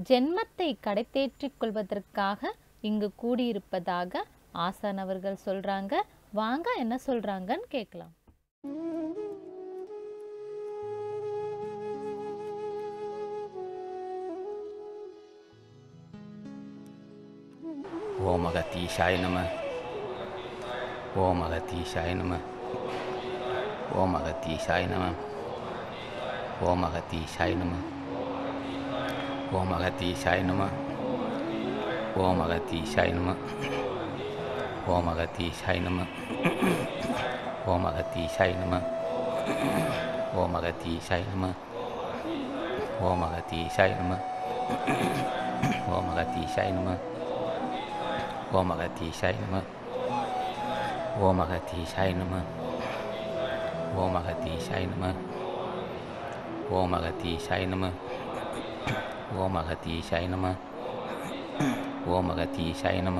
ஜென்மத்தை கடைத்தேற்றிக் கொள்வதற்காக இங்கு கூடியிருப்பதாக ஆசான் அவர்கள் சொல்றாங்க வாங்க என்ன சொல்றாங்கன்னு கேட்கலாம் ஓம் அகத்தீஷாய நம ஓம் அகத்தீஷாய நம ஓம் அகத்தீஷாய நம ஓம் அகத்தீஷாய நம ஓம் அகத்தீஷாய நம ஓம் அகத்தீஷாய நம ஓம் அகத்தீஷாய நம ஓம் அகத்தீஷாய நம ஓம் அகத்தீஷாய நம ஓம் அகத்தீஷாய நம ஓம் அகத்தீஷாய நம ஓம் அகத்தீஷாய நம ஓம் அகத்தீஷாய நம ஓம் அகத்தீஷாய நம ஓம் அகத்தீஷாய நம ஓம் அகத்தீஷாய நம ஓம் அகத்தீஷாய நம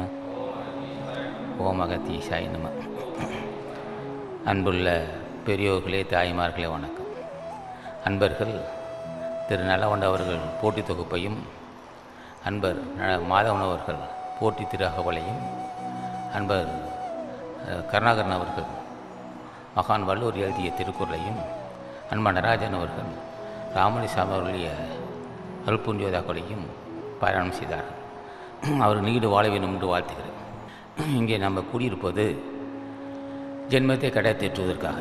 ஓம் அகத்தீஷாய நம அன்புள்ள பெரியோர்களே தாய்மார்களே வணக்கம் அன்பர்கள் திரு நலவண்ட அவர்கள் போட்டித் தொகுப்பையும் அன்பர் ந- மாதவன் அவர்கள் போட்டி திரு அகவலையும் அன்பர் அஹ், கருணாகரன் அவர்கள் மகான் வள்ளுவர் எழுதிய திருக்குறளையும் அன்பன் நடராஜன் அவர்கள் ராமலிசாமி அவர்களுடைய அல்புண்டியோதாக்களையும் பாராயணம் செய்தார்கள் அவர் நீடு வாழ வேண்டும் என்று வாழ்த்துகிறேன் இங்கே நம்ம கூடியிருப்பது ஜென்மத்தை கடை தேற்றுவதற்காக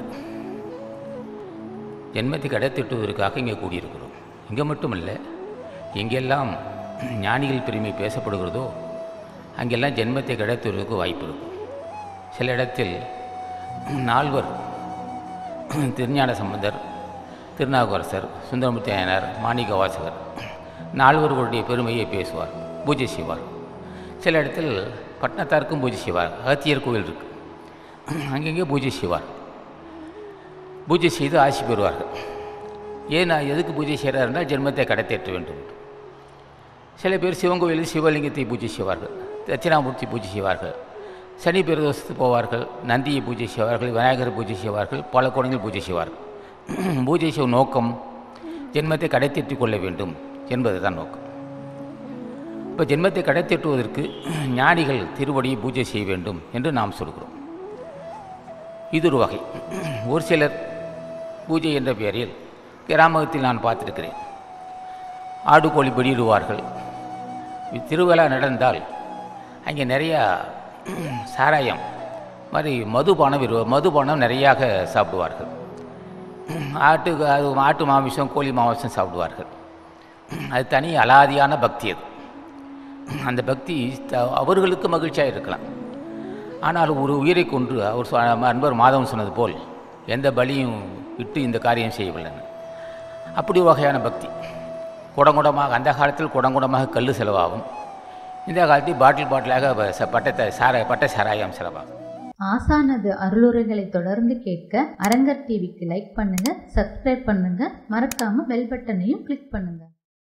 ஜென்மத்தை கடை தேற்றுவதற்காக இங்கே கூடியிருக்கிறோம் இங்கே மட்டுமல்ல எங்கெல்லாம் ஞானிகள் பெருமை பேசப்படுகிறதோ அங்கெல்லாம் ஜென்மத்தை கடத்துவதற்கு வாய்ப்பு இருக்கும் சில இடத்தில் நால்வர் திருஞான சம்பந்தர் திருநாவுக்கரசர் சுந்தரமூர்த்தி நாயனார் மாணிக்க வாசகர் நால்வர்களுடைய பெருமையை பேசுவார் பூஜை செய்வார் சில இடத்தில் பட்டணத்தாருக்கும் பூஜை செய்வார் அகத்தியர் கோவில் இருக்கு அங்கங்கே பூஜை செய்வார் பூஜை செய்து ஆசி பெறுவார்கள் ஏன் நான் எதுக்கு பூஜை செய்கிறாருன்னா ஜென்மத்தை கடத்தேற்ற வேண்டும் என்று. சில பேர் சிவன் கோயிலில் சிவலிங்கத்தை பூஜை செய்வார்கள் தட்சிணாமூர்த்தி பூஜை செய்வார்கள் சனி பிரதோஷத்துக்கு போவார்கள் நந்தியை பூஜை செய்வார்கள் விநாயகர் பூஜை செய்வார்கள் பல கோணங்கள் பூஜை செய்வார்கள் பூஜை செய்யும் நோக்கம் ஜென்மத்தை கடைத்தேற்றிக் கொள்ள வேண்டும் என்பது தான் நோக்கம் இப்போ ஜென்மத்தை கடைத்தேற்றுவதற்கு ஞானிகள் திருவடியை பூஜை செய்ய வேண்டும் என்று நாம் சொல்கிறோம் இது ஒரு வகை ஒரு சிலர் பூஜை என்ற பெயரில் கிராமத்தில் நான் பார்த்திருக்கிறேன் ஆடு கோழி வெளியிடுவார்கள் திருவிழா நடந்தால் அங்கே நிறையா சாராயம் மாதிரி மதுபானம் விரு மதுபானம் நிறையாக சாப்பிடுவார்கள் ஆட்டு அது ஆட்டு மாமிசம் கோழி மாமிசம் சாப்பிடுவார்கள் அது தனி அலாதியான பக்தி அது அந்த பக்தி த- அவர்களுக்கு மகிழ்ச்சியாக இருக்கலாம் ஆனால் ஒரு உயிரை கொன்று அவர் சொ- அன்பர் மாதவன் சொன்னது போல் எந்த பலியும் விட்டு இந்த காரியம் செய்யவில்லைன்னு அப்படி ஒரு வகையான பக்தி குடங்குடமாக அந்த காலத்தில் குடங்குடமாக கல் செலவாகும் இந்த காலத்தில் பாட்டில் பாட்டிலாக ப- ச- பட்டத்தை சார பட்ட சாராயம் செலவாகும் ஆசானது அருளுரைகளை தொடர்ந்து கேட்க அரங்கர் டிவிக்கு லைக் பண்ணுங்க சப்ஸ்கிரைப் பண்ணுங்க மறக்காம பெல் பட்டனையும் கிளிக் பண்ணுங்க